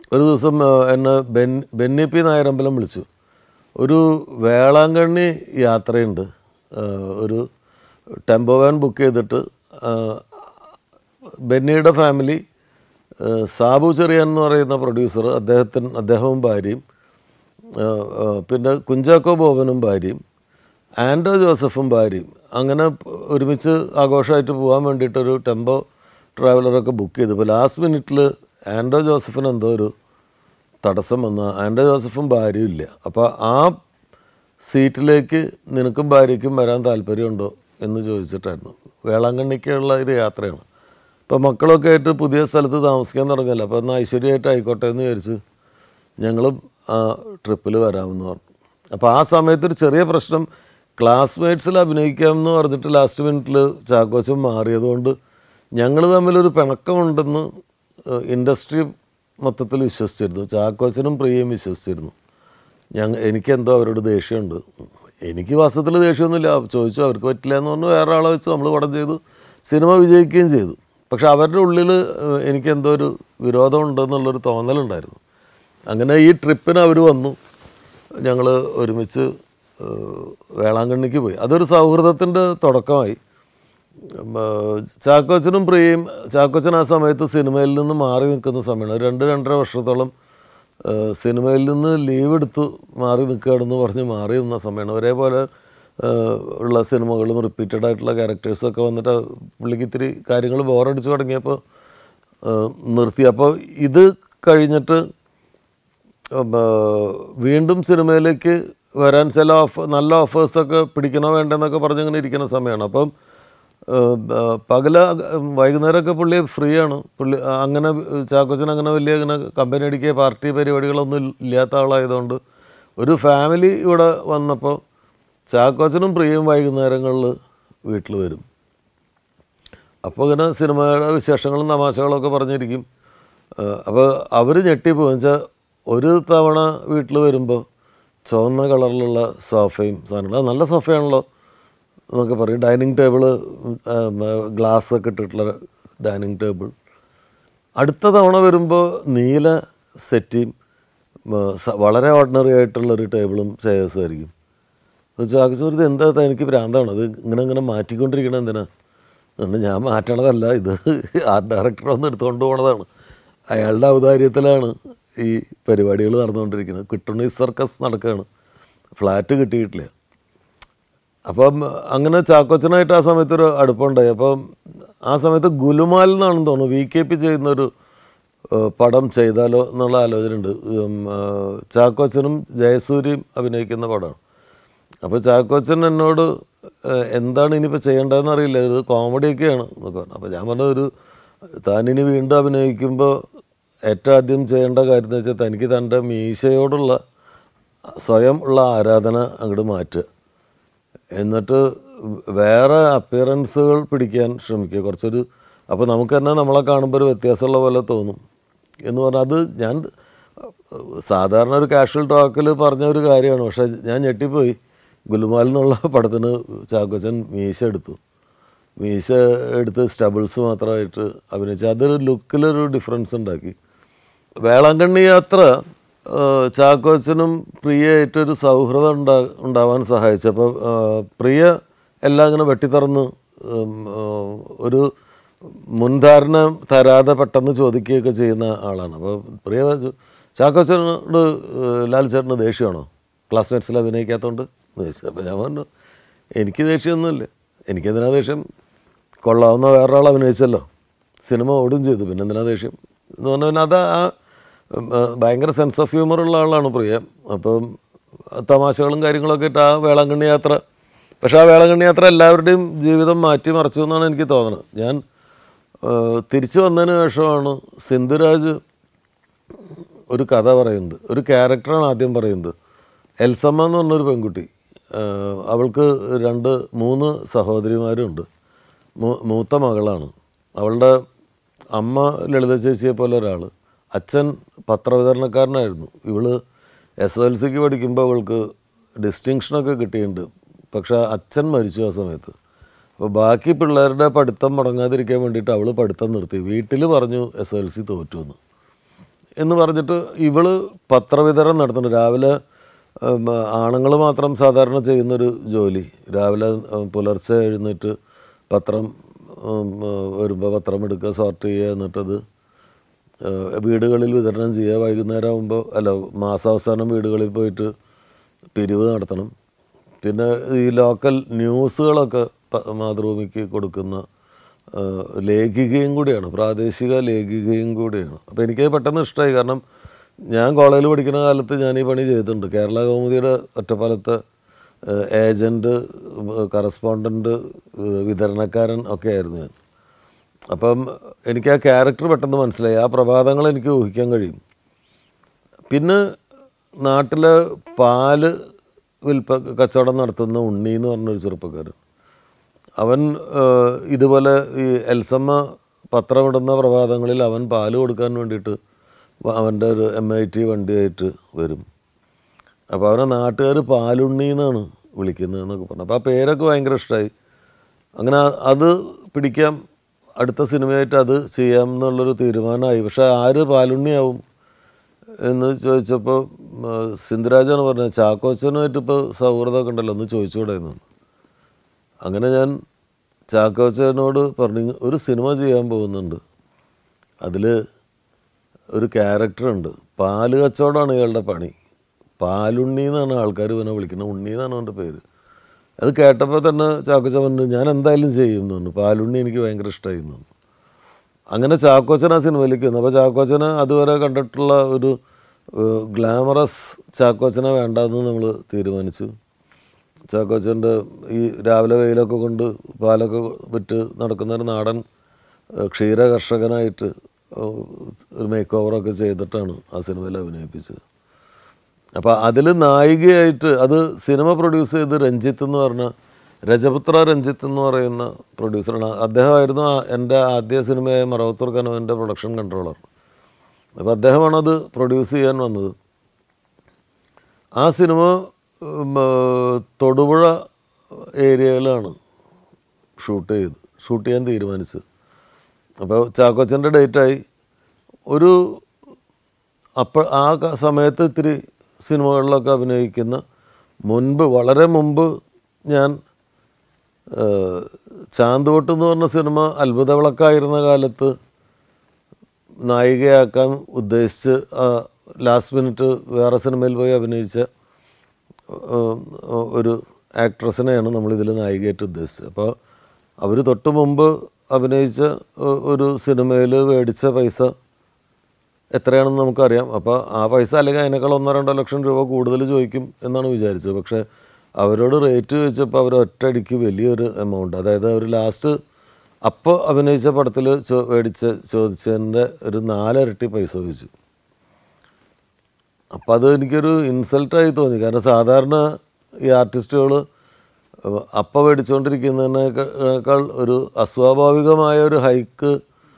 ഒരു ദിവസം ആ, എന്നെ ബെൻ ബെന്നി പി നായരമ്പലം വിളിച്ചു ഒരു വേളാങ്കണ്ണി യാത്രയുണ്ട് ആ, ഒരു ടെമ്പോ വാൻ ബുക്ക് ചെയ്തിട്ട് ആ, ബെന്നിയുടെ ഫാമിലി ആ, സാബു ചെറിയാൻ എന്ന് പറയുന്ന പ്രൊഡ്യൂസർ അദ്ദേഹത്തിന് അദ്ദേഹവും ഭാര്യയും ആ, ആ, പിന്നെ കുഞ്ചാക്കോ ബോബനും ഭാര്യയും ആൻഡോ ജോസഫും ഭാര്യയും അങ്ങനെ പ- ഒരുമിച്ച് ആഘോഷമായിട്ട് പോകാൻ വേണ്ടിയിട്ടൊരു ടെമ്പോ ട്രാവലറൊക്കെ ബുക്ക് ചെയ്തു ഇപ്പോൾ ലാസ്റ്റ് മിനിറ്റിൽ ആൻഡോ ജോസഫിന് എന്തോ ഒരു തടസ്സം വന്ന ആൻഡോ ജോസഫും ഭാര്യയും ഇല്ല അപ്പോൾ ആ സീറ്റിലേക്ക് നിനക്കും ഭാര്യയ്ക്കും വരാൻ താല്പര്യമുണ്ടോ എന്ന് ചോദിച്ചിട്ടായിരുന്നു വേളാങ്കണ്ണിക്കുള്ള ഒരു യാത്രയാണ് ഇപ്പോൾ മക്കളൊക്കെ ആയിട്ട് പുതിയ സ്ഥലത്ത് താമസിക്കാൻ തുടങ്ങിയല്ലോ അപ്പോൾ എന്നാൽ ഐശ്വര്യമായിട്ട് ആയിക്കോട്ടെ എന്ന് വിചാരിച്ച് ഞങ്ങളും ആ ട്രിപ്പിൽ വരാമെന്ന് പറഞ്ഞു അപ്പോൾ ആ സമയത്ത് ഒരു ചെറിയ പ്രശ്നം ക്ലാസ്മേറ്റ്സിൽ അഭിനയിക്കാമെന്ന് പറഞ്ഞിട്ട് ലാസ്റ്റ് മിനിറ്റിൽ ചാക്കോച്ചൻ മാറിയതുകൊണ്ട് ഞങ്ങൾ തമ്മിലൊരു പിണക്കമുണ്ടെന്ന് ഇൻഡസ്ട്രി മൊത്തത്തിൽ വിശ്വസിച്ചിരുന്നു ചാക്കോച്ചനും പ്രിയയും വിശ്വസിച്ചിരുന്നു ഞങ്ങ എനിക്കെന്തോ അവരോട് ദേഷ്യമുണ്ട് എനിക്ക് വാസ്തവത്തിൽ ദേഷ്യമൊന്നുമില്ല ചോദിച്ചു അവർക്ക് പറ്റില്ല എന്ന് പറഞ്ഞു വേറെ ആളെ വെച്ച് നമ്മൾ പടം ചെയ്തു സിനിമ വിജയിക്കുകയും ചെയ്തു പക്ഷെ അവരുടെ ഉള്ളിൽ ഏഹ്, എനിക്കെന്തോ ഒരു വിരോധമുണ്ടെന്നുള്ളൊരു തോന്നലുണ്ടായിരുന്നു അങ്ങനെ ഈ ട്രിപ്പിന് അവർ വന്നു ഞങ്ങൾ ഒരുമിച്ച് ഏഹ്, വേളാങ്കണ്ണിക്ക് പോയി അതൊരു സൗഹൃദത്തിൻ്റെ തുടക്കമായി ഉം, ഏഹ്, ചാക്കോച്ചനും പ്രിയയും ചാക്കോച്ചൻ ആ സമയത്ത് സിനിമയിൽ നിന്ന് മാറി നിൽക്കുന്ന സമയമാണ് ഒരു രണ്ട് രണ്ടര വർഷത്തോളം ഏഹ്, സിനിമയിൽ നിന്ന് ലീവ് എടുത്ത് മാറി നിൽക്കുകയാണെന്ന് പറഞ്ഞ് മാറി നിന്ന സമയമാണ് ഒരേപോലെ ഏഹ്, ഉള്ള സിനിമകളും റിപ്പീറ്റഡ് ആയിട്ടുള്ള ക്യാരക്ടേഴ്സൊക്കെ വന്നിട്ട് പുള്ളിക്ക് ഇത്തിരി കാര്യങ്ങൾ ബോറടിച്ച് തുടങ്ങിയപ്പോൾ ഏഹ്, നിർത്തി അപ്പോൾ ഇത് കഴിഞ്ഞിട്ട് ഉം, ആ, വീണ്ടും സിനിമയിലേക്ക് വരാൻ ചില ഓഫ് നല്ല ഓഫേഴ്സൊക്കെ പിടിക്കണോ വേണ്ടെന്നൊക്കെ പറഞ്ഞിങ്ങനെ ഇരിക്കുന്ന സമയമാണ് അപ്പം ഉം, ആ, പകല വൈകുന്നേരമൊക്കെ പുള്ളി ഫ്രീ ആണ് പുള്ളി ആ, അങ്ങനെ ചാക്കോച്ചൻ അങ്ങനെ വലിയ ഇങ്ങനെ കമ്പനി അടിക്കുക പാർട്ടി പരിപാടികളൊന്നും ഇല്ലാത്ത ആളായതുകൊണ്ട് ഒരു ഫാമിലി ഇവിടെ വന്നപ്പോൾ ചാക്കോച്ചനും പ്രിയയും വൈകുന്നേരങ്ങളിൽ വീട്ടിൽ വരും അപ്പോൾ ഇങ്ങനെ സിനിമയുടെ വിശേഷങ്ങളും തമാശകളൊക്കെ പറഞ്ഞിരിക്കും അപ്പോൾ അവർ ഞെട്ടിപ്പോയി വെച്ചാൽ ഒരു തവണ വീട്ടിൽ വരുമ്പോൾ ചുവന്ന കളറിലുള്ള സോഫയും സാധനങ്ങൾ അത് നല്ല സോഫയാണല്ലോ എന്നൊക്കെ പറയും ഡൈനിങ് ടേബിള് ഗ്ലാസ് ഒക്കെ ഇട്ടിട്ടുള്ള ഡൈനിങ് ടേബിൾ അടുത്ത തവണ വരുമ്പോൾ നീല സെറ്റിയും ഉം, സ- വളരെ ഓർഡിനറി ആയിട്ടുള്ളൊരു ടേബിളും ചെയേഴ്സും ആയിരിക്കും ചാക്കച്ചോർ ഇത് എന്താ ഇത് എനിക്ക് ഭ്രാന്താണ് ഇത് ഇങ്ങനെ ഇങ്ങനെ മാറ്റിക്കൊണ്ടിരിക്കണം എന്തിനാ എന്നിട്ട് ഞാൻ മാറ്റണതല്ല ഇത് ആർട്ട് ഡയറക്ടർ ഒന്ന് എടുത്തുകൊണ്ട് പോണതാണ് അയാളുടെ ഔദാര്യത്തിലാണ് ഈ പരിപാടികൾ നടന്നുകൊണ്ടിരിക്കുന്നത് കിട്ടുണ്ണി സർക്കസ് നടക്കുകയാണ് ഫ്ലാറ്റ് കിട്ടിയിട്ടില്ല അപ്പം അങ്ങനെ ചാക്കോച്ചനായിട്ട് ആ സമയത്ത് ഒരു അടുപ്പമുണ്ടായി അപ്പം ആ സമയത്ത് ഗുലുമാൽ എന്നാണെന്ന് തോന്നുന്നു വി കെ പി ചെയ്യുന്നൊരു ഏഹ്, പടം ചെയ്താലോ എന്നുള്ള ആലോചനയുണ്ട് ഉം, ഏഹ്, ചാക്കോച്ചനും ജയസൂര്യയും അഭിനയിക്കുന്ന പടമാണ് അപ്പോൾ ചാക്കോച്ചൻ എന്നോട് ഏഹ്, എന്താണ് ഇനിയിപ്പോൾ ചെയ്യേണ്ടതെന്ന് അറിയില്ല ഇത് കോമഡിയൊക്കെയാണ് എന്നൊക്കെ പറഞ്ഞു അപ്പോൾ ഞാൻ പറഞ്ഞ ഒരു താനിനി വീണ്ടും അഭിനയിക്കുമ്പോൾ ഏറ്റവും ആദ്യം ചെയ്യേണ്ട കാര്യം എന്ന് വെച്ചാൽ തനിക്ക് തൻ്റെ മീശയോടുള്ള സ്വയം ഉള്ള ആരാധന അങ്ങോട്ട് മാറ്റുക എന്നിട്ട് വേറെ അപ്പിയറൻസുകൾ പിടിക്കാൻ ശ്രമിക്കുക കുറച്ചൊരു അപ്പോൾ നമുക്ക് തന്നെ നമ്മളെ കാണുമ്പോൾ ഒരു വ്യത്യാസമുള്ള പോലെ തോന്നും എന്ന് പറഞ്ഞാൽ അത് ഞാൻ സാധാരണ ഒരു കാഷ്വൽ ടോക്കിൽ പറഞ്ഞ ഒരു കാര്യമാണ് പക്ഷേ ഞാൻ ഞെട്ടിപ്പോയി ഗുലുമാൽ എന്നുള്ള പടത്തിന് ചാക്കോച്ചൻ മീശ എടുത്തു മീശ എടുത്ത് സ്റ്റബിൾസ് മാത്രമായിട്ട് അഭിനയിച്ചു അതൊരു ലുക്കിലൊരു ഡിഫറൻസ് ഉണ്ടാക്കി വേളാങ്കണ്ണി യാത്ര ആ, ചാക്കോച്ചനും പ്രിയയായിട്ടൊരു സൗഹൃദം ഉണ്ടാ ഉണ്ടാവാൻ സഹായിച്ചു അപ്പോൾ ആ, പ്രിയ എല്ലാം ഇങ്ങനെ വെട്ടിത്തുറന്ന് ഉം, ആ, ഒരു മുൻധാരണ തരാതെ പെട്ടെന്ന് ചോദിക്കുകയൊക്കെ ചെയ്യുന്ന ആളാണ് അപ്പോൾ പ്രിയ ചോ- ചാക്കോച്ചനോട് ഏഹ്, ലാൽ ചേട്ടന് ദേഷ്യമാണോ ക്ലാസ്മേറ്റ്സിൽ അഭിനയിക്കാത്തതുകൊണ്ട് എന്ന് ചോദിച്ചു അപ്പോൾ ഞാൻ പറഞ്ഞു എനിക്ക് ദേഷ്യമൊന്നുമില്ല എനിക്കെന്തിനാ ദേഷ്യം കൊള്ളാവുന്ന വേറൊരാൾ അഭിനയിച്ചല്ലോ സിനിമ ഓടും ചെയ്തു പിന്നെ എന്തിനാ ദേഷ്യം എന്ന് പറഞ്ഞാൽ പിന്നെ അത് ആ ഉം, ആ, ഭയങ്കര സെൻസ് ഓഫ് ഹ്യൂമർ ഉള്ള ആളാണ് പ്രിയ അപ്പം തമാശകളും കാര്യങ്ങളൊക്കെ ഇട്ട് ആ വേളാങ്കണ്ണി യാത്ര പക്ഷേ ആ വേളാങ്കണ്ണി യാത്ര എല്ലാവരുടെയും ജീവിതം മാറ്റി മറിച്ചു എന്നാണ് എനിക്ക് തോന്നുന്നത് ഞാൻ ആ, തിരിച്ചു വന്നതിന് ശേഷമാണ് സിന്ധുരാജ് ഒരു കഥ പറയുന്നത് ഒരു ക്യാരക്ടറാണ് ആദ്യം പറയുന്നത് എൽസമ്മ എന്ന് പറഞ്ഞൊരു പെൺകുട്ടി ആ, അവൾക്ക് രണ്ട് മൂന്ന് സഹോദരിമാരുണ്ട് മൂ- മൂത്ത മകളാണ് അവളുടെ അമ്മ ലളിത ചേച്ചിയെ പോലെ ഒരാൾ അച്ഛൻ പത്രവിതരണക്കാരനായിരുന്നു ഇവള് എസ് എൽ സിക്ക് പഠിക്കുമ്പോൾ അവൾക്ക് ഡിസ്റ്റിങ്ഷനൊക്കെ കിട്ടിയിട്ടുണ്ട് പക്ഷേ അച്ഛൻ മരിച്ചു ആ സമയത്ത് അപ്പോൾ ബാക്കി പിള്ളേരുടെ പഠിത്തം മുടങ്ങാതിരിക്കാൻ വേണ്ടിയിട്ട് അവൾ പഠിത്തം നിർത്തി വീട്ടിൽ പറഞ്ഞു എസ് എൽ സി തോറ്റു എന്ന് എന്ന് പറഞ്ഞിട്ട് ഇവള് പത്രവിതരണം നടത്തുന്നുണ്ട് രാവിലെ ആണുങ്ങൾ മാത്രം സാധാരണ ചെയ്യുന്നൊരു ജോലി രാവിലെ ഉം, പുലർച്ചെ എഴുന്നേറ്റ് പത്രം വരുമ്പോൾ പത്രം എടുക്കുക സോർട്ട് ചെയ്യുക എന്നിട്ടത് ഏഹ്, വീടുകളിൽ വിതരണം ചെയ്യുക വൈകുന്നേരം ആകുമ്പോൾ അല്ല മാസാവസാനം വീടുകളിൽ പോയിട്ട് പിരിവ് നടത്തണം പിന്നെ ഈ ലോക്കൽ ന്യൂസുകളൊക്കെ പ- മാതൃഭൂമിക്ക് കൊടുക്കുന്ന ഏഹ്, ലേഖികയും കൂടിയാണ് പ്രാദേശിക ലേഖികയും കൂടിയാണ് അപ്പോൾ എനിക്ക് പെട്ടെന്ന് ഇഷ്ടമായി കാരണം ഞാൻ കോളേജിൽ പഠിക്കുന്ന കാലത്ത് ഞാൻ ഈ പണി ചെയ്തിട്ടുണ്ട് കേരള കൗമുദിയുടെ ഒറ്റപ്പാലത്തെ ഏജൻറ്റ് കറസ്പോണ്ടൻറ്റ് വിതരണക്കാരൻ ഒക്കെ ആയിരുന്നു ഞാൻ അപ്പം എനിക്ക് ആ ക്യാരക്ടർ പെട്ടെന്ന് മനസ്സിലായി ആ പ്രഭാതങ്ങൾ എനിക്ക് ഊഹിക്കാൻ കഴിയും പിന്നെ നാട്ടിലെ പാല് വിൽപ്പ കച്ചവടം നടത്തുന്ന ഉണ്ണി എന്ന് പറഞ്ഞൊരു ചെറുപ്പക്കാരൻ അവൻ ഏഹ്, ഇതുപോലെ ഈ എൽസമ്മ പത്രമിടുന്ന പ്രഭാതങ്ങളിൽ അവൻ പാല് കൊടുക്കാൻ വേണ്ടിയിട്ട് വ- അവൻ്റെ ഒരു എം ഐ ടി വണ്ടിയായിട്ട് വരും അപ്പോൾ അവനെ നാട്ടുകാർ പാലുണ്ണി എന്നാണ് വിളിക്കുന്നത് എന്നൊക്കെ പറഞ്ഞു അപ്പോൾ ആ പേരൊക്കെ ഭയങ്കര ഇഷ്ടമായി അങ്ങനെ ആ- അത് പിടിക്കാം അടുത്ത സിനിമയായിട്ട് അത് ചെയ്യാം എന്നുള്ളൊരു തീരുമാനമായി പക്ഷേ ആര് പാലുണ്ണിയാവും എന്ന് ചോദിച്ചപ്പോൾ സിന്ധുരാജാണ് പറഞ്ഞത് ചാക്കോച്ചനുമായിട്ട് ഇപ്പോൾ സൗഹൃദമൊക്കെ ഉണ്ടല്ലോ ഒന്ന് ചോദിച്ചുകൂടെ എന്ന് അങ്ങനെ ഞാൻ ചാക്കോച്ചനോട് പറഞ്ഞു ഒരു സിനിമ ചെയ്യാൻ പോകുന്നുണ്ട് അതിൽ ഒരു ക്യാരക്ടറുണ്ട് പാല് കച്ചവടമാണ് ഇയാളുടെ പണി പാലുണ്ണി എന്നാണ് ആൾക്കാർ ഇവനെ വിളിക്കുന്നത് ഉണ്ണി എന്നാണ് അവൻ്റെ പേര് അത് കേട്ടപ്പോൾ തന്നെ ചാക്കോച്ച പറഞ്ഞു ഞാൻ എന്തായാലും ചെയ്യും എന്ന് പറഞ്ഞു പാലുണ്ണി എനിക്ക് ഭയങ്കര ഇഷ്ടമായി എന്ന് പറഞ്ഞു അങ്ങനെ ചാക്കോച്ചൻ ആ സിനിമയിലേക്ക് വന്നു അപ്പോൾ ചാക്കോച്ചന് അതുവരെ കണ്ടിട്ടുള്ള ഒരു ഗ്ലാമറസ് ചാക്കോച്ചനെ വേണ്ടെന്ന് നമ്മൾ തീരുമാനിച്ചു ചാക്കോച്ചൻ്റെ ഈ രാവിലെ വെയിലൊക്കെ കൊണ്ട് പാലൊക്കെ വിറ്റ് നടക്കുന്ന ഒരു നാടൻ ഏഹ്, ക്ഷീര കർഷകനായിട്ട് ഏഹ്, ഒരു മേക്ക് ഓവറൊക്കെ ചെയ്തിട്ടാണ് ആ സിനിമയിൽ അഭിനയിപ്പിച്ചത് അപ്പോൾ അതിൽ നായികയായിട്ട് അത് സിനിമ പ്രൊഡ്യൂസ് ചെയ്ത് രഞ്ജിത്ത് എന്ന് പറഞ്ഞ രജപുത്ര രഞ്ജിത്ത് എന്ന് പറയുന്ന പ്രൊഡ്യൂസറാണ് അദ്ദേഹമായിരുന്നു ആ- എൻ്റെ ആദ്യ സിനിമയായ മറവത്തൂർ കനവൻ്റെ പ്രൊഡക്ഷൻ കൺട്രോളർ അപ്പോൾ അദ്ദേഹമാണ് അത് പ്രൊഡ്യൂസ് ചെയ്യാൻ വന്നത് ആ സിനിമ ഉം, ഏഹ്, തൊടുപുഴ ഏരിയയിലാണ് ഷൂട്ട് ചെയ്ത് ഷൂട്ട് ചെയ്യാൻ തീരുമാനിച്ചത് അപ്പോൾ ചാക്കോച്ചൻ്റെ ഡേറ്റായി ഒരു അപ്പോൾ ആ ക- സമയത്ത് ഇത്തിരി സിനിമകളിലൊക്കെ അഭിനയിക്കുന്ന മുൻപ് വളരെ മുമ്പ് ഞാൻ ഏഹ്, ചാന്തുവട്ട് എന്ന് പറഞ്ഞ സിനിമ അത്ഭുത വിളക്കായിരുന്ന കാലത്ത് നായികയാക്കാൻ ഉദ്ദേശിച്ച് ലാസ്റ്റ് മിനിറ്റ് വേറെ സിനിമയിൽ പോയി അഭിനയിച്ച ഏഹ്, ഒരു ആക്ട്രസിനെയാണ് നമ്മളിതിൽ നായികയായിട്ട് ഉദ്ദേശിച്ചത് അപ്പോൾ അവർ തൊട്ട് മുമ്പ് അഭിനയിച്ച ഏഹ്, ഒരു സിനിമയിൽ മേടിച്ച പൈസ എത്രയാണെന്ന് നമുക്കറിയാം അപ്പോൾ ആ പൈസ അല്ലെങ്കിൽ അതിനേക്കാൾ ഒന്നോ രണ്ടോ ലക്ഷം രൂപ കൂടുതൽ ചോദിക്കും എന്നാണ് വിചാരിച്ചത് പക്ഷേ അവരോട് റേറ്റ് ചോദിച്ചപ്പോൾ അവർ ഒറ്റയടിക്ക് വലിയൊരു എമൗണ്ട് അതായത് അവർ ലാസ്റ്റ് അപ്പോൾ അഭിനയിച്ച പടത്തിൽ ചോ മേടിച്ച ചോദിച്ചതിൻ്റെ ഒരു നാലിരട്ടി പൈസ ചോദിച്ചു അപ്പം അത് എനിക്കൊരു ഇൻസൾട്ടായി തോന്നി കാരണം സാധാരണ ഈ ആർട്ടിസ്റ്റുകൾ അപ്പം മേടിച്ചുകൊണ്ടിരിക്കുന്നതിനേക്കാൾ ഒരു അസ്വാഭാവികമായ ഒരു ഹൈക്ക്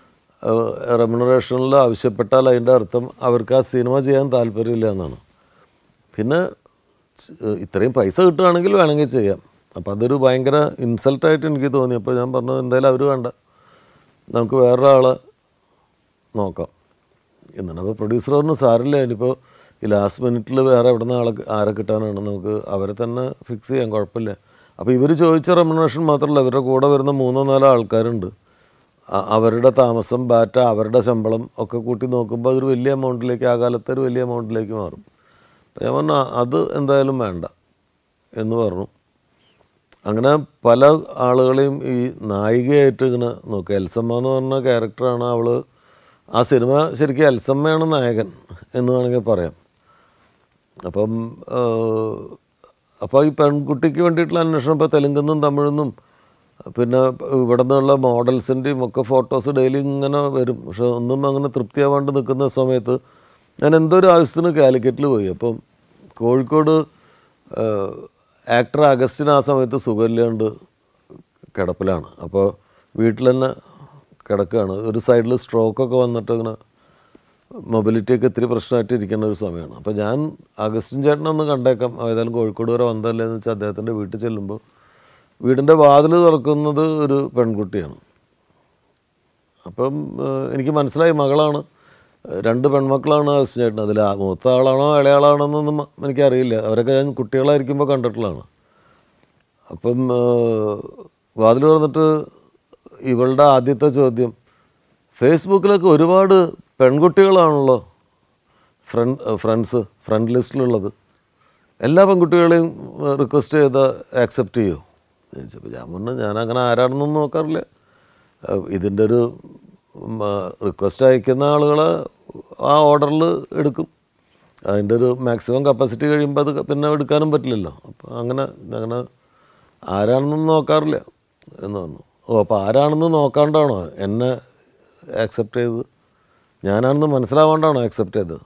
റെമുനറേഷനിൽ ആവശ്യപ്പെട്ടാൽ അതിൻ്റെ അർത്ഥം അവർക്ക് ആ സിനിമ ചെയ്യാൻ താല്പര്യമില്ല എന്നാണ് പിന്നെ ച്- ഇത്രയും പൈസ കിട്ടുകയാണെങ്കിൽ വേണമെങ്കിൽ ചെയ്യാം അപ്പോൾ അതൊരു ഭയങ്കര ഇൻസൾട്ടായിട്ട് എനിക്ക് തോന്നി അപ്പോൾ ഞാൻ പറഞ്ഞു എന്തായാലും അവർ വേണ്ട നമുക്ക് വേറൊരാളെ നോക്കാം എന്നാണ് അപ്പോൾ പ്രൊഡ്യൂസർ പറഞ്ഞു സാറില്ല ഇനിയിപ്പോൾ ഈ ലാസ്റ്റ് മിനിറ്റിൽ വേറെ എവിടെ നിന്ന് ആളെ ആരെ കിട്ടാനാണ് നമുക്ക് അവരെ തന്നെ ഫിക്സ് ചെയ്യാം കുഴപ്പമില്ല അപ്പോൾ ഇവർ ചോദിച്ച റെമുനറേഷൻ മാത്രമല്ല ഇവരുടെ കൂടെ വരുന്ന മൂന്നോ നാലോ ആൾക്കാരുണ്ട് അ- അവരുടെ താമസം ബാറ്റ അവരുടെ ശമ്പളം ഒക്കെ കൂട്ടി നോക്കുമ്പോൾ അതൊരു വലിയ എമൗണ്ടിലേക്ക് ആ കാലത്തെ ഒരു വലിയ എമൗണ്ടിലേക്ക് മാറും അപ്പോൾ ഞാൻ പറഞ്ഞു "ആ, അത് എന്തായാലും വേണ്ട എന്ന് പറഞ്ഞു അങ്ങനെ പല ആളുകളെയും ഈ നായികയായിട്ട് ഇങ്ങനെ നോക്കുക എൽസമ്മ എന്ന് പറഞ്ഞ ക്യാരക്ടറാണ് അവൾ ആ സിനിമ ശരിക്കും എൽസമ്മയാണ് നായകൻ എന്ന് വേണമെങ്കിൽ പറയാം അപ്പം അപ്പോൾ ഈ പെൺകുട്ടിക്ക് വേണ്ടിയിട്ടുള്ള അന്വേഷണം ഇപ്പോൾ തെലുങ്കെന്നും തമിഴെന്നും പിന്നെ ഇവിടെ നിന്നുള്ള മോഡൽസിൻ്റെയും ഒക്കെ ഫോട്ടോസ് ഡെയിലി ഇങ്ങനെ വരും പക്ഷെ ഒന്നും അങ്ങനെ തൃപ്തിയാവാണ്ട് നിൽക്കുന്ന സമയത്ത് ഞാൻ എന്തോ ഒരു ആവശ്യത്തിന് കാലിക്കറ്റിൽ പോയി അപ്പം കോഴിക്കോട് ആക്ടർ അഗസ്റ്റിൻ ആ സമയത്ത് സുഖമില്ലാണ്ട് കിടപ്പിലാണ് അപ്പോൾ വീട്ടിൽ തന്നെ കിടക്കുകയാണ് ഒരു സൈഡിൽ സ്ട്രോക്കൊക്കെ വന്നിട്ട് ഇങ്ങനെ മൊബിലിറ്റിയൊക്കെ ഇത്തിരി പ്രശ്നമായിട്ട് ഇരിക്കുന്ന ഒരു സമയമാണ് അപ്പോൾ ഞാൻ അഗസ്റ്റിൻ ചേട്ടനെ ഒന്ന് കണ്ടേക്കാം ഏതായാലും കോഴിക്കോട് വരെ വന്നതല്ലേ എന്ന് വെച്ചാൽ അദ്ദേഹത്തിൻ്റെ വീട്ടിൽ ചെല്ലുമ്പോൾ വീടിൻ്റെ വാതിൽ തുറക്കുന്നത് ഒരു പെൺകുട്ടിയാണ് അപ്പം ഏഹ്, എനിക്ക് മനസ്സിലായി മകളാണ് രണ്ട് പെൺമക്കളാണ് അസിസ്റ്റൻ്റ് ചേട്ടൻ അതിൽ ആ മൂത്ത ആളാണോ ഇളയ ആളാണോ എന്നൊന്നും എനിക്കറിയില്ല അവരൊക്കെ ഞാൻ കുട്ടികളായിരിക്കുമ്പോൾ കണ്ടിട്ടുള്ളതാണ് അപ്പം വാതിൽ തുറന്നിട്ട് ഇവളുടെ ആദ്യത്തെ ചോദ്യം ഫേസ്ബുക്കിലൊക്കെ ഒരുപാട് പെൺകുട്ടികളാണല്ലോ ഫ്രണ്ട് ഫ്രണ്ട്സ് ഫ്രണ്ട് ലിസ്റ്റിലുള്ളത് എല്ലാ പെൺകുട്ടികളെയും റിക്വസ്റ്റ് ചെയ്ത് ആക്സെപ്റ്റ് ചെയ്യുമോ ചോദിച്ചപ്പോൾ ഞാൻ പറഞ്ഞു ഞാൻ അങ്ങനെ ആരാണെന്നൊന്നും നോക്കാറില്ല അഹ് ഇതിൻ്റെ ഒരു റിക്വസ്റ്റ് അയക്കുന്ന ആളുകളെ ആ ഓർഡറിൽ എടുക്കും അതിൻ്റെ ഒരു മാക്സിമം കപ്പാസിറ്റി കഴിയുമ്പോൾ അത് പിന്നെ എടുക്കാനും പറ്റില്ലല്ലോ അപ്പോൾ അങ്ങനെ അങ്ങനെ ആരാണെന്നൊന്നും നോക്കാറില്ല എന്ന് പറഞ്ഞു ഓ അപ്പോൾ ആരാണെന്ന് നോക്കാണ്ടാണോ എന്നെ ആക്സെപ്റ്റ് ചെയ്തത് ഞാനാണെന്ന് മനസ്സിലാവാണ്ടാണോ ആക്സെപ്റ്റ് ചെയ്തത്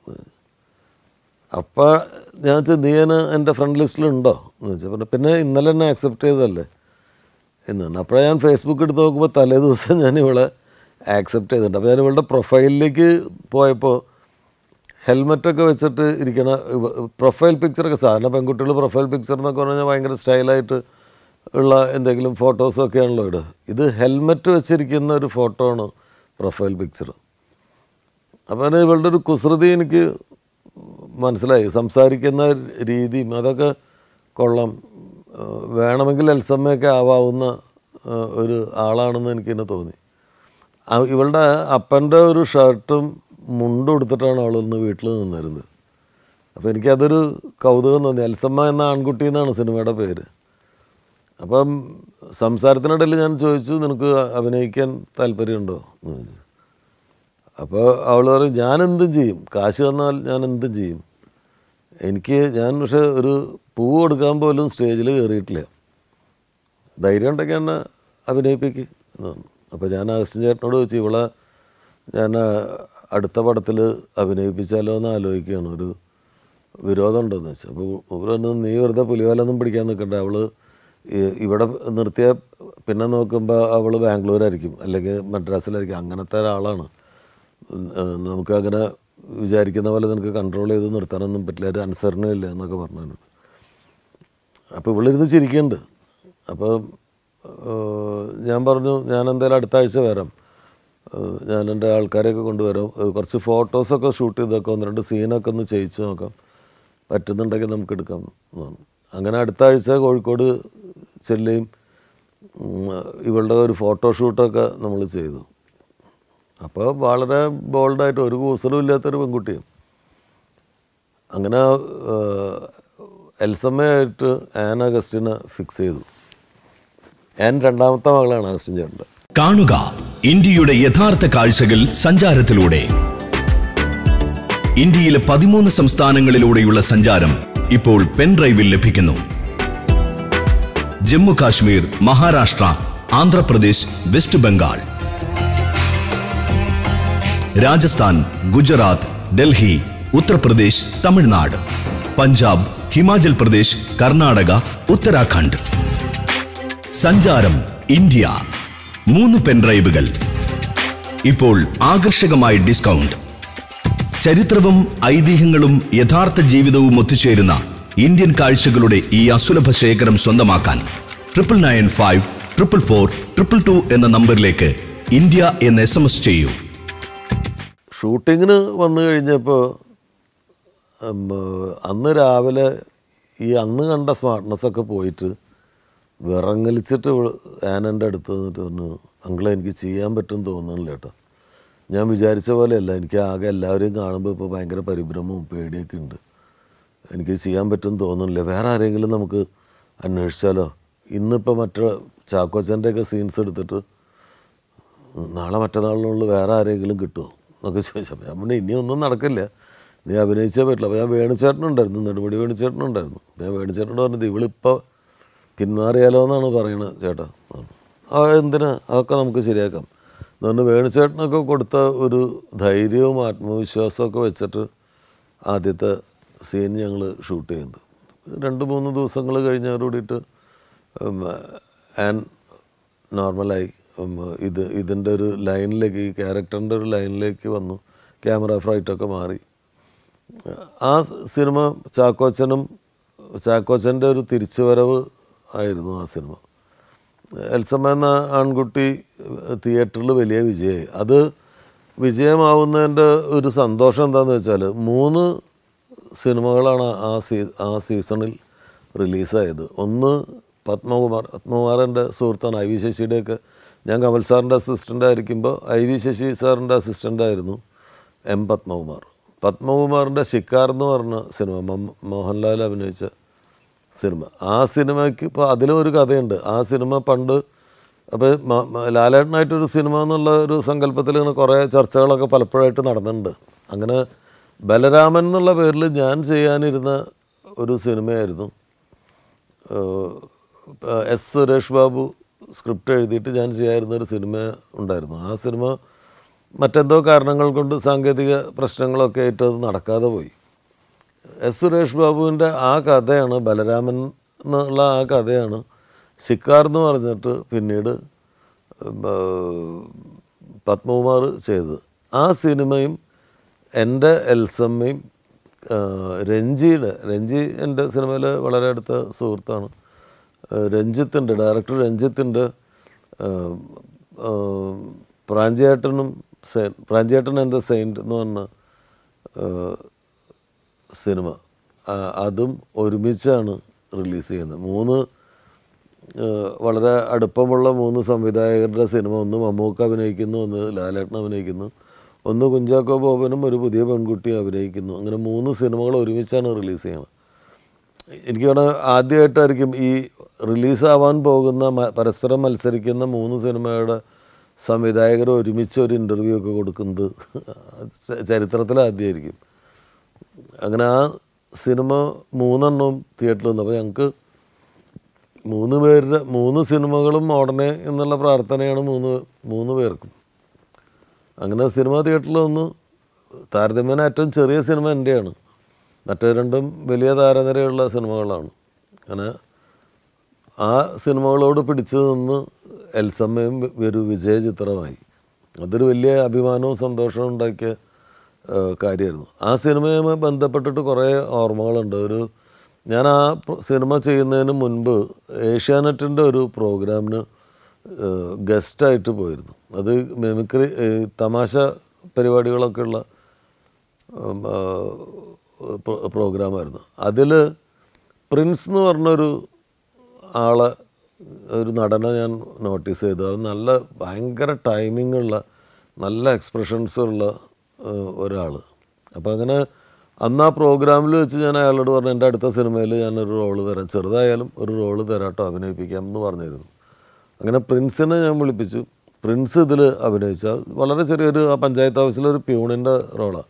അപ്പോൾ ഞാൻ വെച്ചാൽ നീ എന്നെ എൻ്റെ ഫ്രണ്ട് ലിസ്റ്റിലുണ്ടോ എന്ന് വെച്ചാൽ പറഞ്ഞു പിന്നെ ഇന്നലെ എന്നെ ആക്സെപ്റ്റ് ചെയ്തതല്ലേ എന്ന് പറഞ്ഞു അപ്പോൾ ഞാൻ ഫേസ്ബുക്ക് എടുത്ത് നോക്കുമ്പോൾ തലേ ദിവസം ഞാൻ ഇവളെ ആക്സെപ്റ്റ് ചെയ്തിട്ടുണ്ട് അപ്പോൾ ഞാൻ ഇവളുടെ പ്രൊഫൈലിലേക്ക് പോയപ്പോൾ ഹെൽമെറ്റൊക്കെ വെച്ചിട്ട് ഇരിക്കണ ഇവ- പ്രൊഫൈൽ പിക്ചറൊക്കെ സാധാരണ പെൺകുട്ടികൾ പ്രൊഫൈൽ പിക്ചർ എന്നൊക്കെ പറഞ്ഞാൽ ഭയങ്കര സ്റ്റൈലായിട്ട് ഉള്ള എന്തെങ്കിലും ഫോട്ടോസൊക്കെയാണല്ലോ ഇടുക ഇത് ഹെൽമെറ്റ് വെച്ചിരിക്കുന്ന ഒരു ഫോട്ടോ ആണ് പ്രൊഫൈൽ പിക്ചർ അപ്പോൾ അതിന് ഇവളുടെ ഒരു കുസൃതി എനിക്ക് മനസ്സിലായി സംസാരിക്കുന്ന രീതിയും അതൊക്കെ കൊള്ളാം ഏഹ് വേണമെങ്കിൽ എൽസമ്മയൊക്കെ ആവാവുന്ന ഏഹ് ഒരു ആളാണെന്ന് എനിക്കിന്നെ തോന്നി ആ- ഇവളുടെ അപ്പൻ്റെ ഒരു ഷർട്ടും മുണ്ടും എടുത്തിട്ടാണ് അവൾ ഇന്ന് വീട്ടിൽ നിന്നിരുന്നത് അപ്പോൾ എനിക്കതൊരു കൗതുകം തോന്നി എൽസമ്മ എന്ന ആൺകുട്ടി എന്നാണ് സിനിമയുടെ പേര് അപ്പം സംസാരത്തിനിടയിൽ ഞാൻ ചോദിച്ചു നിനക്ക് അഭിനയിക്കാൻ താല്പര്യമുണ്ടോ എന്ന് ചോദിച്ചു അപ്പോൾ അവൾ പറയും ഞാൻ എന്തും ചെയ്യും കാശ് തന്നാൽ ഞാൻ എന്തും ചെയ്യും എനിക്ക് ഞാൻ പക്ഷെ ഒരു പൂവ് കൊടുക്കാൻ പോലും സ്റ്റേജിൽ കയറിയിട്ടില്ല ധൈര്യം ഉണ്ടെങ്കിൽ എന്നെ അഭിനയിപ്പിക്ക് എന്ന് പറഞ്ഞു അപ്പോൾ ഞാൻ അഗസ്റ്റിൻ ചേട്ടനോട് ചോദിച്ചു ഇവളെ ഞാൻ ആ, അടുത്ത പടത്തിൽ അഭിനയിപ്പിച്ചാലോ എന്ന് ആലോചിക്കുകയാണ് ഒരു വിരോധം ഉണ്ടെന്ന് വെച്ചു അപ്പോൾ ഇവർ പറഞ്ഞു നീ വെറുതെ പുലിവാലൊന്നും പിടിക്കാൻ നിൽക്കണ്ട അവൾ ഇവിടെ നിർത്തിയ പിന്നെ നോക്കുമ്പോൾ അവൾ ബാംഗ്ലൂരായിരിക്കും അല്ലെങ്കിൽ മദ്രാസിലായിരിക്കും അങ്ങനത്തെ ഒരാളാണ് ഉം, ഏഹ് നമുക്ക് അങ്ങനെ വിചാരിക്കുന്ന പോലെ നിനക്ക് കൺട്രോൾ ചെയ്ത് നിർത്താനൊന്നും പറ്റില്ല ഒരു അനുസരണയും ഇല്ല എന്നൊക്കെ പറഞ്ഞു അപ്പോൾ ഇവളിരുന്ന് ചിരിക്കുന്നുണ്ട് അപ്പോൾ ഏഹ്, ഞാൻ പറഞ്ഞു ഞാൻ എന്തായാലും അടുത്ത ആഴ്ച വരാം ഏഹ്, ഞാൻ എൻ്റെ ആൾക്കാരെയൊക്കെ കൊണ്ടുവരാം ഏഹ്, കുറച്ച് ഫോട്ടോസൊക്കെ ഷൂട്ട് ചെയ്തൊക്കെ ഒന്ന് രണ്ട് സീനൊക്കെ ഒന്ന് ചെയ്യിച്ച് നോക്കാം പറ്റുന്നുണ്ടെങ്കിൽ നമുക്ക് എടുക്കാം എന്ന് പറഞ്ഞു അങ്ങനെ അടുത്ത ആഴ്ച കോഴിക്കോട് ചെല്ലുകയും ഉം, ഇവളുടെ ഒരു ഫോട്ടോഷൂട്ടൊക്കെ നമ്മൾ ചെയ്തു അപ്പോൾ വളരെ ബോൾഡായിട്ട് ഒരു കൂസലും ഇല്ലാത്തൊരു പെൺകുട്ടിയും അങ്ങനെ ഏഹ്, എൽസമ്മയായിട്ട് ആൻ അഗസ്റ്റിനെ ഫിക്സ് ചെയ്തു ആൻ രണ്ടാമത്തെ മകളാണ് അഗസ്റ്റിൻ ചേട്ടൻ്റെ കാണുക ഇന്ത്യയുടെ യഥാർത്ഥ കാഴ്ചകൾ സഞ്ചാരത്തിലൂടെ ഇന്ത്യയിലെ പതിമൂന്ന് സംസ്ഥാനങ്ങളിലൂടെയുള്ള സഞ്ചാരം ഇപ്പോൾ പെൻഡ്രൈവിൽ ലഭിക്കുന്നു ജമ്മു കാശ്മീർ മഹാരാഷ്ട്ര ആന്ധ്രാപ്രദേശ് വെസ്റ്റ് ബംഗാൾ രാജസ്ഥാൻ ഗുജറാത്ത് ഡൽഹി ഉത്തർപ്രദേശ് തമിഴ്നാട് പഞ്ചാബ് ഹിമാചൽ പ്രദേശ് കർണാടക ഉത്തരാഖണ്ഡ് സഞ്ചാരം ഇന്ത്യ മൂന്ന് പെൻഡ്രൈവുകൾ ഇപ്പോൾ ആകർഷകമായ ഡിസ്കൗണ്ട് ചരിത്രവും ഐതിഹ്യങ്ങളും യഥാർത്ഥ ജീവിതവും ഒത്തുചേരുന്ന ഇന്ത്യൻ കാഴ്ചകളുടെ ഈ അസുലഭ ശേഖരം സ്വന്തമാക്കാൻ triple nine five triple four triple two എന്ന നമ്പറിലേക്ക് ഇന്ത്യ എന്ന് എസ് എം എസ് ചെയ്യൂ ഷൂട്ടിങ്ങിന് വന്നു കഴിഞ്ഞപ്പോൾ അന്ന് രാവിലെ ഈ അന്ന് കണ്ട സ്മാർട്ട്നെസ്സൊക്കെ പോയിട്ട് വിറങ്ങലിച്ചിട്ട് ആനൻ്റെ അടുത്ത് നിന്നിട്ട് പറഞ്ഞു അങ്കിളെ എനിക്ക് ചെയ്യാൻ പറ്റും തോന്നുന്നില്ല കേട്ടോ ഞാൻ വിചാരിച്ച പോലെയല്ല എനിക്ക് ആകെ എല്ലാവരെയും കാണുമ്പോൾ ഇപ്പോൾ ഭയങ്കര പരിഭ്രമവും പേടിയൊക്കെ ഉണ്ട് എനിക്ക് ചെയ്യാൻ പറ്റും തോന്നുന്നില്ല വേറെ ആരെങ്കിലും നമുക്ക് അന്വേഷിച്ചാലോ ഇന്നിപ്പോൾ മറ്റേ ചാക്കോച്ചൻ്റെയൊക്കെ സീൻസ് എടുത്തിട്ട് നാളെ മറ്റന്നാളിനുള്ളിൽ വേറെ ആരെങ്കിലും കിട്ടുമോ എന്നൊക്കെ ചോദിച്ചപ്പോൾ ഞാൻ പറഞ്ഞു ഇനി ഒന്നും നടക്കില്ല നീ അഭിനയിച്ചേ പറ്റില്ല അപ്പോൾ ഞാൻ വേണുചേട്ടനുണ്ടായിരുന്നു നെടുമുടി വേണുചേട്ടനുണ്ടായിരുന്നു അപ്പോൾ ഞാൻ വേണുചേട്ടനോട് പറഞ്ഞത് ഇവളിപ്പോൾ പിന്മാറിയാലോ എന്നാണ് പറയണത് ചേട്ടാ ആ എന്തിനാ അതൊക്കെ നമുക്ക് ശരിയാക്കാം അതുകൊണ്ട് വേണുചേട്ടനൊക്കെ കൊടുത്ത ഒരു ധൈര്യവും ആത്മവിശ്വാസവും ഒക്കെ വെച്ചിട്ട് ആദ്യത്തെ സീൻ ഞങ്ങൾ ഷൂട്ട് ചെയ്യുന്നത് രണ്ട് മൂന്ന് ദിവസങ്ങൾ കഴിഞ്ഞതോടുകൂടിയിട്ട് ഉം, ആൻ നോർമലായി ഉം, ഇത് ഇതിൻ്റെ ഒരു ലൈനിലേക്ക് ഈ ക്യാരക്ടറിൻ്റെ ഒരു ലൈനിലേക്ക് വന്നു ക്യാമറ ഫ്രൈറ്റൊക്കെ മാറി ആ സിനിമ ചാക്കോച്ചനും ചാക്കോച്ചൻ്റെ ഒരു തിരിച്ചുവരവ് ആയിരുന്നു ആ സിനിമ എൽസമ്മ എന്ന ആൺകുട്ടി തിയേറ്ററിൽ വലിയ വിജയമായി അത് വിജയമാവുന്നതിൻ്റെ ഒരു സന്തോഷം എന്താണെന്ന് വെച്ചാൽ മൂന്ന് സിനിമകളാണ് ആ സീ ആ സീസണിൽ റിലീസായത് ഒന്ന് പത്മകുമാർ പത്മകുമാറിൻ്റെ സുഹൃത്താണ് ഐ വി ശശിയുടെയൊക്കെ ഞാൻ കമൽ സാറിൻ്റെ അസിസ്റ്റൻ്റ് ആയിരിക്കുമ്പോൾ ഐ വി ശശി സാറിൻ്റെ അസിസ്റ്റൻ്റ് ആയിരുന്നു എം പത്മകുമാർ പത്മകുമാറിൻ്റെ ശിക്കാർ എന്ന് പറഞ്ഞ സിനിമ മം- മോഹൻലാൽ അഭിനയിച്ച സിനിമ ആ സിനിമയ്ക്ക് ഇപ്പോൾ അതിലും ഒരു കഥയുണ്ട് ആ സിനിമ പണ്ട് അപ്പോൾ ലാലേട്ടനായിട്ടൊരു സിനിമ എന്നുള്ള ഒരു സങ്കല്പത്തിൽ ഇങ്ങനെ കുറേ ചർച്ചകളൊക്കെ പലപ്പോഴായിട്ട് നടന്നിട്ടുണ്ട് അങ്ങനെ ബലരാമൻ എന്നുള്ള പേരിൽ ഞാൻ ചെയ്യാനിരുന്ന ഒരു സിനിമയായിരുന്നു ഏഹ്, എസ് സുരേഷ് ബാബു സ്ക്രിപ്റ്റ് എഴുതിയിട്ട് ഞാൻ ചെയ്യാതിരുന്ന ഒരു സിനിമ ഉണ്ടായിരുന്നു ആ സിനിമ മറ്റെന്തോ കാരണങ്ങൾ കൊണ്ട് സാങ്കേതിക പ്രശ്നങ്ങളൊക്കെ ആയിട്ട് അത് നടക്കാതെ പോയി എസ് സുരേഷ് ബാബുവിൻ്റെ ആ കഥയാണ് ബലരാമൻ എന്നുള്ള ആ കഥയാണ് ശിക്കാർ എന്ന് പറഞ്ഞിട്ട് പിന്നീട് ഏർ, പത്മകുമാർ ചെയ്തത് ആ സിനിമയും എൻ്റെ എൽസമ്മയും ഏർ, രഞ്ജിയുടെ രഞ്ജി എൻ്റെ സിനിമയിൽ വളരെ അടുത്ത സുഹൃത്താണ് ഏർ, രഞ്ജിത്തിൻ്റെ ഡയറക്ടർ രഞ്ജിത്തിൻ്റെ ഏർ, ഏർ, പ്രാഞ്ചിയേട്ടനും സെയിൻ പ്രാഞ്ചിയേട്ടൻ എൻ്റെ സെയിൻറ്റ് എന്ന് പറഞ്ഞ ഏർ, സിനിമ ആ, അതും ഒരുമിച്ചാണ് റിലീസ് ചെയ്യുന്നത് മൂന്ന് ഏഹ്, വളരെ അടുപ്പമുള്ള മൂന്ന് സംവിധായകരുടെ സിനിമ ഒന്ന് മമ്മൂക്ക അഭിനയിക്കുന്നു ഒന്ന് ലാലേട്ടൻ അഭിനയിക്കുന്നു ഒന്ന് കുഞ്ചാക്കോ ബോബനും ഒരു പുതിയ പെൺകുട്ടി അഭിനയിക്കുന്നു അങ്ങനെ മൂന്ന് സിനിമകൾ ഒരുമിച്ചാണ് റിലീസ് ചെയ്യുന്നത് എനിക്ക് വേണം ആദ്യമായിട്ടായിരിക്കും ഈ റിലീസാവാൻ പോകുന്ന മ- പരസ്പരം മത്സരിക്കുന്ന മൂന്ന് സിനിമയുടെ സംവിധായകർ ഒരുമിച്ച് ഒരു ഇൻ്റർവ്യൂ ഒക്കെ കൊടുക്കുന്നത് ച- ചരിത്രത്തിൽ ആദ്യമായിരിക്കും അങ്ങനെ ആ സിനിമ മൂന്നെണ്ണവും തിയേറ്ററിൽ നിന്ന് അപ്പോൾ ഞങ്ങൾക്ക് മൂന്ന് പേരുടെ മൂന്ന് സിനിമകളും ഉടനെ എന്നുള്ള പ്രാർത്ഥനയാണ് മൂന്ന് മൂന്ന് പേർക്കും അങ്ങനെ സിനിമ തിയേറ്ററിൽ വന്ന് താരതമ്യേന ഏറ്റവും ചെറിയ സിനിമ എൻ്റെയാണ് മറ്റേ രണ്ടും വലിയ താരനിരയുള്ള സിനിമകളാണ് അങ്ങനെ ആ സിനിമകളോട് പിടിച്ചു നിന്ന് എൽസമ്മയും ഒരു വിജയ ചിത്രമായി അതൊരു വലിയ അഭിമാനവും സന്തോഷവും ഉണ്ടാക്കിയ ആ, കാര്യമായിരുന്നു ആ സിനിമയുമായി ബന്ധപ്പെട്ടിട്ട് കുറേ ഓർമ്മകളുണ്ട് ഒരു ഞാൻ ആ പ്ര- സിനിമ ചെയ്യുന്നതിന് മുൻപ് ഏഷ്യാനെറ്റിൻ്റെ ഒരു പ്രോഗ്രാമിന് ഗസ്റ്റായിട്ട് പോയിരുന്നു അത് മെമിക്രി ഏ, തമാശ പരിപാടികളൊക്കെ ഉള്ള ഉം, ആ, പ്രോ- പ്രോഗ്രാമായിരുന്നു അതിൽ പ്രിൻസ് എന്ന് പറഞ്ഞൊരു ആളെ ഒരു നടനെ ഞാൻ നോട്ടീസ് ചെയ്തു അത് നല്ല ഭയങ്കര ടൈമിംഗ് ഉള്ള നല്ല എക്സ്പ്രഷൻസ് ഉള്ള ഒരാൾ അപ്പോൾ അങ്ങനെ അന്ന് ആ പ്രോഗ്രാമിൽ വെച്ച് ഞാൻ അയാളോട് പറഞ്ഞു എൻ്റെ അടുത്ത സിനിമയിൽ ഞാനൊരു റോള് തരാം ചെറുതായാലും ഒരു റോള് തരാട്ടോ അഭിനയിപ്പിക്കാം എന്ന് പറഞ്ഞിരുന്നു അങ്ങനെ പ്രിൻസിനെ ഞാൻ വിളിപ്പിച്ചു പ്രിൻസ് ഇതിൽ അഭിനയിച്ച വളരെ ചെറിയൊരു ആ പഞ്ചായത്ത് ഓഫീസിലൊരു പ്യൂണിൻ്റെ റോളാണ്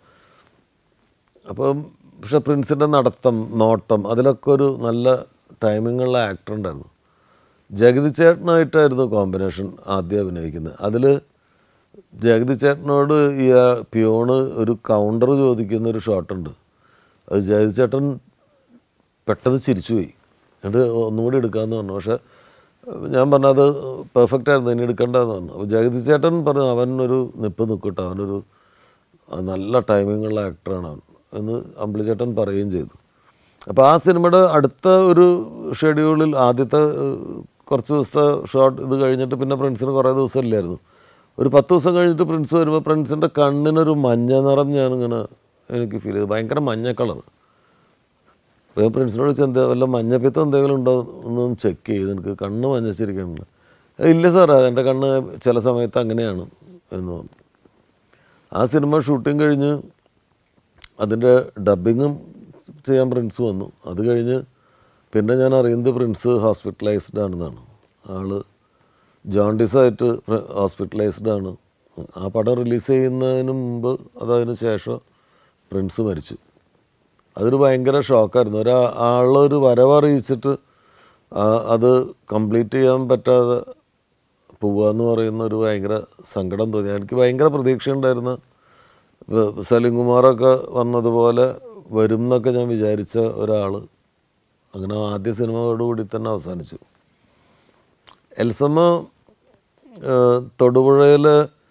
അപ്പം പക്ഷെ പ്രിൻസിൻ്റെ നടത്തം നോട്ടം അതിലൊക്കെ ഒരു നല്ല ടൈമിങ്ങുള്ള ആക്ടർ ഉണ്ടായിരുന്നു ജഗതി ചേട്ടനായിട്ടായിരുന്നു കോമ്പിനേഷൻ ആദ്യം അഭിനയിക്കുന്നത് അതിൽ ജഗതി ചേട്ടനോട് ഈ ആ പിയോണ് ഒരു കൗണ്ടർ ചോദിക്കുന്ന ഒരു ഷോട്ടുണ്ട് അത് ജഗതി ചേട്ടൻ പെട്ടെന്ന് ചിരിച്ചുപോയി എന്നിട്ട് ഒന്നുകൂടി എടുക്കാമെന്ന് പറഞ്ഞു പക്ഷേ ഞാൻ പറഞ്ഞു അത് പെർഫെക്റ്റ് ആയിരുന്നു ഇനി എടുക്കേണ്ടതെന്ന് പറഞ്ഞു അപ്പോൾ ജഗതി ചേട്ടൻ പറഞ്ഞു അവൻ ഒരു നിപ്പ് നിൽക്കട്ടെ അവനൊരു ആ നല്ല ടൈമിങ്ങുള്ള ആക്ടറാണ് അവൻ എന്ന് അമ്പിളിച്ചേട്ടൻ പറയുകയും ചെയ്തു അപ്പോൾ ആ സിനിമയുടെ അടുത്ത ഒരു ഷെഡ്യൂളിൽ ആദ്യത്തെ ഏഹ്, കുറച്ച് ദിവസത്തെ ഷോട്ട് ഇത് കഴിഞ്ഞിട്ട് പിന്നെ പ്രിൻസിന് കുറേ ദിവസം ഇല്ലായിരുന്നു ഒരു പത്ത് ദിവസം കഴിഞ്ഞിട്ട് പ്രിൻസ് വരുമ്പോൾ പ്രിൻസിൻ്റെ കണ്ണിനൊരു മഞ്ഞ നിറം ഞാനിങ്ങനെ എനിക്ക് ഫീൽ ചെയ്തു ഭയങ്കര മഞ്ഞ കളർ അപ്പോൾ ഞാൻ പ്രിൻസിനോട് ചോദിച്ചു എന്താ വല്ല മഞ്ഞപ്പിത്തം എന്തെങ്കിലും ഉണ്ടോ എന്നൊന്ന് ചെക്ക് ചെയ്ത് എനിക്ക് കണ്ണ് മഞ്ഞച്ചിരിക്കുന്നുണ്ട് "ഏയ് ഇല്ല സാറേ എൻ്റെ കണ്ണ് ചില സമയത്ത് അങ്ങനെയാണ് എന്ന് പറഞ്ഞു ആ സിനിമ ഷൂട്ടിംഗ് കഴിഞ്ഞ് അതിൻ്റെ ഡബിങ്ങും ചെയ്യാൻ പ്രിൻസ് വന്നു അത് കഴിഞ്ഞ് പിന്നെ ഞാൻ അറിയുന്നത് പ്രിൻസ് ഹോസ്പിറ്റലൈസ്ഡ് ആണെന്നാണ് ആള് ജോണ്ടിസായിട്ട് ഹോസ്പിറ്റലൈസ്ഡ് ആണ് ആ പടം റിലീസ് ചെയ്യുന്നതിന് മുമ്പ് അതതിന് ശേഷം പ്രിൻസ് മരിച്ചു അതൊരു ഭയങ്കര ഷോക്കായിരുന്നു ഒരാ ആളൊരു വരവറിയിച്ചിട്ട് ആ- അത് കംപ്ലീറ്റ് ചെയ്യാൻ പറ്റാതെ പോവുക എന്ന് പറയുന്ന ഒരു ഭയങ്കര സങ്കടം തോന്നി എനിക്ക് ഭയങ്കര പ്രതീക്ഷയുണ്ടായിരുന്ന ഇപ്പൊ സലീം കുമാറൊക്കെ വന്നതുപോലെ വരും എന്നൊക്കെ ഞാൻ വിചാരിച്ച ഒരാൾ അങ്ങനെ ആദ്യ സിനിമയോടുകൂടി തന്നെ അവസാനിച്ചു എൽസമ്മ ഏഹ്, തൊടുപുഴയിൽ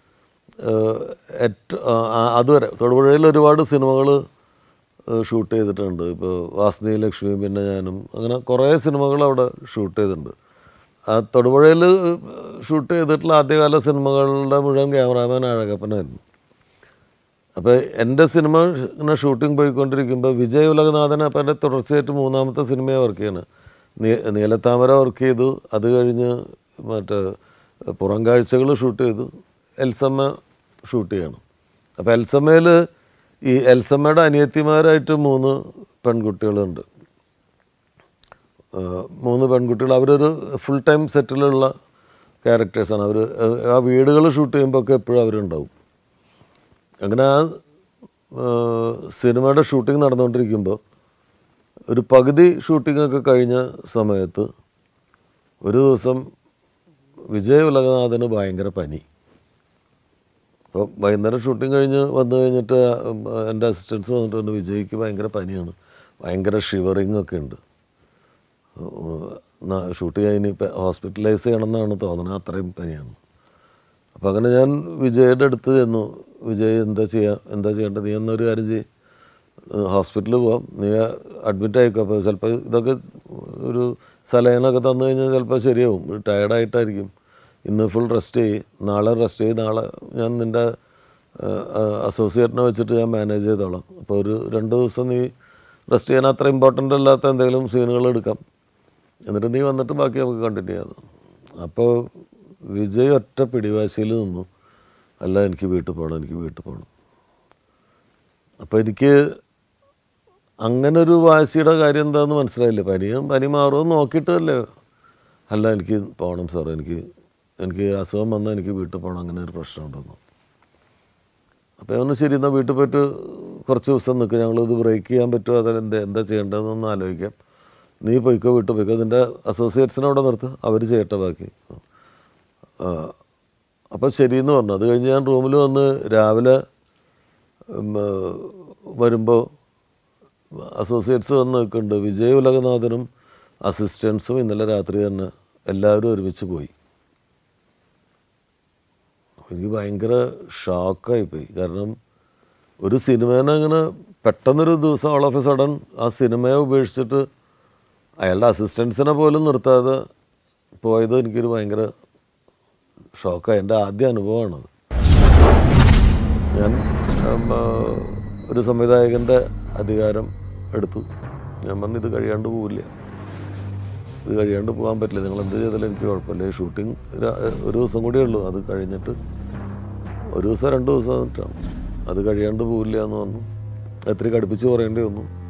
ഏറ്റ ആ- അതുവരെ തൊടുപുഴയിൽ ഒരുപാട് സിനിമകൾ ഷൂട്ട് ചെയ്തിട്ടുണ്ട് ഇപ്പോൾ വാസ്നി ലക്ഷ്മി പിന്നെ ഞാനും അങ്ങനെ കുറേ സിനിമകൾ അവിടെ ഷൂട്ട് ചെയ്തിട്ടുണ്ട് ആ തൊടുപുഴയിൽ ഷൂട്ട് ചെയ്തിട്ടുള്ള ആദ്യകാല സിനിമകളുടെ മുഴുവൻ ക്യാമറാമാൻ അഴകപ്പനായിരുന്നു അപ്പോൾ എൻ്റെ സിനിമ ഇങ്ങനെ ഷൂട്ടിംഗ് പോയിക്കൊണ്ടിരിക്കുമ്പോൾ വിജയ് ഉലകനാഥൻ അപ്പം എൻ്റെ തുടർച്ചയായിട്ട് മൂന്നാമത്തെ സിനിമയെ വർക്ക് ചെയ്യാണ് നീ നീലത്താമര വർക്ക് ചെയ്തു അത് കഴിഞ്ഞ് മറ്റേ പുറം കാഴ്ചകൾ ഷൂട്ട് ചെയ്തു എൽസമ്മ ഷൂട്ട് ചെയ്യണം അപ്പോൾ എൽസമ്മയിൽ ഈ എൽസമ്മയുടെ അനിയത്തിമാരായിട്ട് മൂന്ന് പെൺകുട്ടികളുണ്ട് ആഹ് മൂന്ന് പെൺകുട്ടികൾ അവരൊരു ഫുൾ ടൈം സെറ്റിലുള്ള ക്യാരക്ടേഴ്സാണ് അവർ ആ വീടുകൾ ഷൂട്ട് ചെയ്യുമ്പോൾ ഒക്കെ എപ്പോഴും അവരുണ്ടാവും അങ്ങനെ ആ ആഹ് സിനിമയുടെ ഷൂട്ടിംഗ് നടന്നുകൊണ്ടിരിക്കുമ്പോൾ ഒരു പകുതി ഷൂട്ടിംഗ് ഒക്കെ കഴിഞ്ഞ സമയത്ത് ഒരു ദിവസം വിജയ് ഉലകനാഥന് ഭയങ്കര പനി അപ്പോൾ വൈകുന്നേരം ഷൂട്ടിംഗ് കഴിഞ്ഞ് വന്നു കഴിഞ്ഞിട്ട് എൻ്റെ അസിസ്റ്റൻസ് വന്നിട്ട് പറഞ്ഞു വിജയ്ക്ക് ഭയങ്കര പനിയാണ് ഭയങ്കര ഷിവറിങ് ഒക്കെ ഉണ്ട് ഷൂട്ട് ചെയ്യാൻ ഇനിയിപ്പോൾ ഹോസ്പിറ്റലൈസ് ചെയ്യണമെന്നാണ് തോന്നുന്നത് അത്രയും പനിയാണ് അപ്പോൾ അങ്ങനെ ഞാൻ വിജയുടെ അടുത്ത് ചെന്നു വിജയ് എന്താ ചെയ്യുക എന്താ ചെയ്യേണ്ടത് നീ എന്നൊരു കാര്യം ചെയ്യും ഹോസ്പിറ്റലിൽ പോവാം നീ അഡ്മിറ്റ് ആയിക്കോ അപ്പോൾ ചിലപ്പോൾ ഇതൊക്കെ ഒരു സലൈനൊക്കെ തന്നു കഴിഞ്ഞാൽ ചിലപ്പോൾ ശരിയാവും ടയർഡായിട്ടായിരിക്കും ഇന്ന് ഫുൾ റെസ്റ്റ് ചെയ്യ് നാളെ റെസ്റ്റ് ചെയ്ത് നാളെ ഞാൻ നിൻ്റെ അസോസിയേറ്റിനെ വെച്ചിട്ട് ഞാൻ മാനേജ് ചെയ്തോളാം അപ്പോൾ ഒരു രണ്ട് ദിവസം നീ റെസ്റ്റ് ചെയ്യാൻ അത്ര ഇമ്പോർട്ടൻ്റ് അല്ലാത്ത എന്തെങ്കിലും സീനുകൾ എടുക്കാം എന്നിട്ട് നീ വന്നിട്ട് ബാക്കി നമുക്ക് കണ്ടിന്യൂ ചെയ്യാം അപ്പോൾ വിജയ് ഒറ്റ പിടിവാശിയിൽ നിന്നു അല്ല എനിക്ക് വീട്ടിൽ പോകണം എനിക്ക് വീട്ടിൽ പോകണം അപ്പോൾ എനിക്ക് അങ്ങനെ ഒരു വാശിയുടെ കാര്യം എന്താണെന്ന് മനസ്സിലായില്ല പനിയും പനി മാറുമെന്ന് നോക്കിയിട്ടല്ലേ അല്ല എനിക്ക് പോകണം സാർ എനിക്ക് എനിക്ക് അസുഖം വന്നാൽ എനിക്ക് വീട്ടിൽ പോകണം അങ്ങനെ ഒരു പ്രശ്നമുണ്ടെന്ന് അപ്പോൾ ഞാൻ പറഞ്ഞു, ശരി എന്നാൽ വീട്ടിൽ പോയിട്ട് കുറച്ച് ദിവസം നിൽക്കും ഞങ്ങളിത് ബ്രേക്ക് ചെയ്യാൻ പറ്റുമോ അതിൽ എന്താ എന്താ ചെയ്യേണ്ടതെന്നൊന്ന് ആലോചിക്കാം നീ പോയിക്കോ വീട്ടിൽ പോയിക്കോ നിൻ്റെ അസോസിയേറ്റ്സിനെ അവിടെ നിർത്ത് അവർ ചെയ്യട്ടെ ബാക്കി ആ, അപ്പോൾ ശരിയെന്ന് പറഞ്ഞു അത് കഴിഞ്ഞ് ഞാൻ റൂമിൽ വന്ന് രാവിലെ വരുമ്പോൾ അസോസിയേറ്റ്സ് വന്ന് നിൽക്കുന്നുണ്ട് വിജയ് ഉലകനാഥനും അസിസ്റ്റൻസും ഇന്നലെ രാത്രി തന്നെ എല്ലാവരും ഒരുമിച്ച് പോയി എനിക്ക് ഭയങ്കര ഷോക്കായിപ്പോയി കാരണം ഒരു സിനിമേനെ അങ്ങനെ പെട്ടെന്നൊരു ദിവസം ഓൾ ഓഫ് എ സഡൻ ആ സിനിമയെ ഉപേക്ഷിച്ചിട്ട് അയാളുടെ അസിസ്റ്റൻസിനെ പോലും നിർത്താതെ പോയത് എനിക്കൊരു ഭയങ്കര ഷോക്കായി എൻ്റെ ആദ്യ അനുഭവമാണത് ഞാൻ ഉം, ആ, ഒരു സംവിധായകൻ്റെ അധികാരം എടുത്തു ഞാൻ പറഞ്ഞു ഇത് കഴിയാണ്ട് പോവില്ല ഇത് കഴിയാണ്ട് പോകാൻ പറ്റില്ല നിങ്ങൾ എന്ത് ചെയ്താലും എനിക്ക് കുഴപ്പമില്ല ഈ ഷൂട്ടിംഗ് ഒരു ദിവസം കൂടിയേ ഉള്ളൂ അത് കഴിഞ്ഞിട്ട് ഒരു ദിവസം രണ്ട് ദിവസം വന്നിട്ടാണ് അത് കഴിയാണ്ട് പോവില്ല എന്ന് പറഞ്ഞു എത്ര കടുപ്പിച്ച് പറയേണ്ടി വന്നു